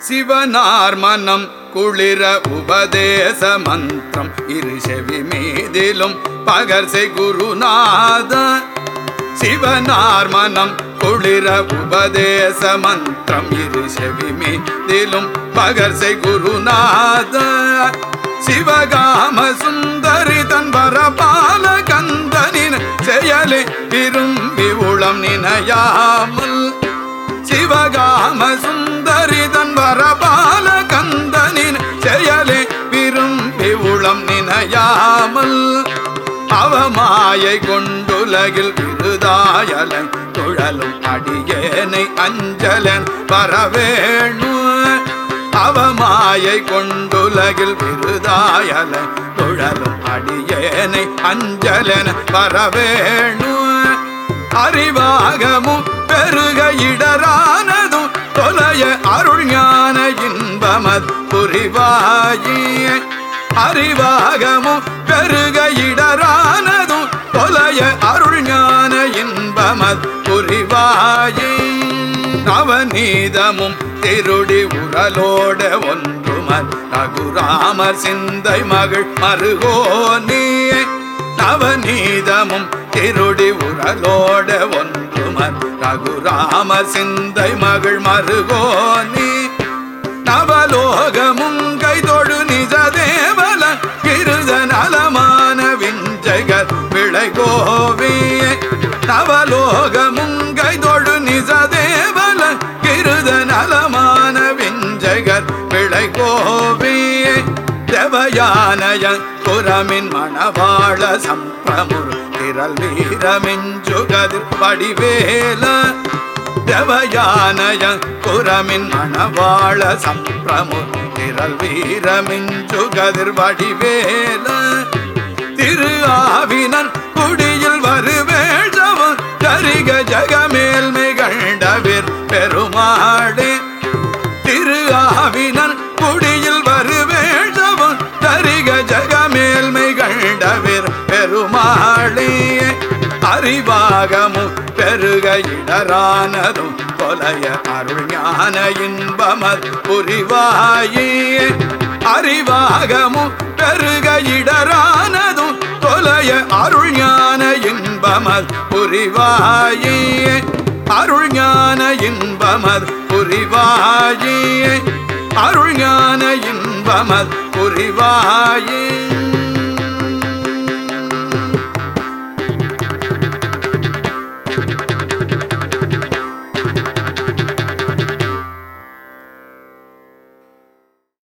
சிவனார் மனம் குளிர உபதேச மந்திரம் இரு செவி மீதிலும் பகர்சை குருநாத சிவனார் மனம் குளிர உபதேச மந்திரம் இரு செவி மீதிலும் பகர்சை குருநாத சிவகாம சுந்தரி தன் வரபால கந்தனின் செயலை விரும்பி உளம் நினையாமல் சிவகாம சுந்தரி தன் வரபால கந்தனின் செயலை விரும்பி உளம் நினையாமல் அவமாயை கொண்டுலகில் விருதாயலன் குழலும் அடியேனை அஞ்சலன் வரவேணு அவமாயை கொண்டுலகில் விருதாயலன் குழலும் அடியேனை அஞ்சலன் வரவேணு அறிவாகமும் பெருக இடரானதும் தொலைய அருள் ஞான இன்பமத் புரிவாயே அறிவாகமும் பெருக இடரானதும் தொலைய அருள் ஞான இன்பமத் புரிவாயே நவநீதமும் திருடி உரலோட ஒன்றுமர் ரகுராமர் சிந்தை மகள் மருகோனே நவநீதமும் திருடி உரலோட ஒன்றுமர் ரகுராமர் சிந்தை மகள் மருகோனே நவலோகமும் கைதொடு நிஜ தேவல கிருத நலமான விஞ்சகர் விளை கோவே நவலோகமும் கைதொடு நிஜ தேவல கிருத நலமான விஞ்சகர் விளை கோவே தேவயானய குரமின் மணவாள சம்பிரமுர் திரள் வீரமிஞ்சுகதிர் படிவேல தேவயானய குரமின் மணவாள சம்பிரமுர் திரள் வீரமிஞ்சுகதிர் வடிவேல திரு ஆவினன் குடியில் வருவேழவன் கரிக ஜகமேல்மை கண்டவிர் பெருமாடே திரு ஆவினன் குடியில் வருவேழவன் கரிக ஜகமேல்மை கண்டவிர் பெருமாளே அறிவாகமும் பெருக இடரானதும் கொலைய அருள் ஞான இன்பமத் புரிவாயே அறிவாகமும் பெருக இடரானதும் கொலைய அருள் ஞான இன்பமத் புரிவாயே அருள் ஞான இன்பமத் புரிவாயே அருள் ஞான இன்பமத் புரிவாயே